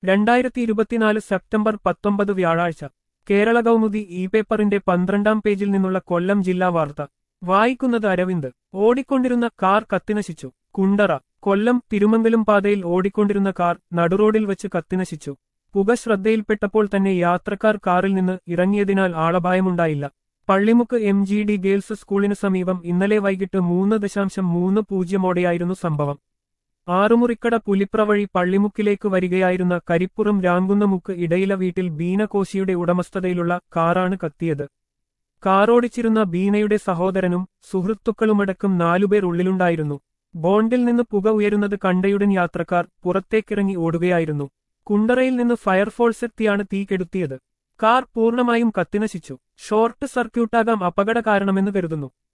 രണ്ടായിരത്തി ഇരുപത്തിനാല് സെപ്റ്റംബർ പത്തൊമ്പത് വ്യാഴാഴ്ച കേരള കൗമുദി ഇ പേപ്പറിന്റെ പന്ത്രണ്ടാം പേജിൽ നിന്നുള്ള കൊല്ലം ജില്ലാ വാർത്ത വായിക്കുന്നത് അരവിന്ദ് ഓടിക്കൊണ്ടിരുന്ന കാർ കത്തിനശിച്ചു കുണ്ടറ കൊല്ലം തിരുമംഗലം പാതയിൽ ഓടിക്കൊണ്ടിരുന്ന കാർ നടുറോഡിൽ വെച്ച് കത്തിനശിച്ചു പുക ശ്രദ്ധയിൽപ്പെട്ടപ്പോൾ തന്നെ യാത്രക്കാർ കാറിൽ നിന്ന് ഇറങ്ങിയതിനാൽ ആളപായമുണ്ടായില്ല Pallimukku M G D girls സ്കൂളിന് സമീപം ഇന്നലെ വൈകിട്ട് മൂന്ന് ദശാംശം മൂന്ന് പൂജ്യമോടെയായിരുന്നു സംഭവം ആറുമുറിക്കട പുലിപ്ര വഴി പള്ളിമുക്കിലേക്ക് വരികയായിരുന്ന കരിപ്പുറം രാങ്കുന്നമുക്ക് ഇടയില വീട്ടിൽ ബീന കോശിയുടെ ഉടമസ്ഥതയിലുള്ള കാറാണ് കത്തിയത് കാറോടിച്ചിരുന്ന ബീനയുടെ സഹോദരനും സുഹൃത്തുക്കളുമടക്കം നാലുപേർ ഉള്ളിലുണ്ടായിരുന്നു ബോണ്ടിൽ നിന്ന് പുക ഉയരുന്നത് കണ്ടയുടൻ യാത്രക്കാർ പുറത്തേക്കിറങ്ങി ഓടുകയായിരുന്നു കുണ്ടറയിൽ നിന്ന് ഫയർഫോഴ്സ് എത്തിയാണ് തീ കെടുത്തിയത് കാർ പൂർണ്ണമായും കത്തിനശിച്ചു ഷോർട്ട് സർക്യൂട്ടാകാം അപകട കാരണമെന്ന് കരുതുന്നു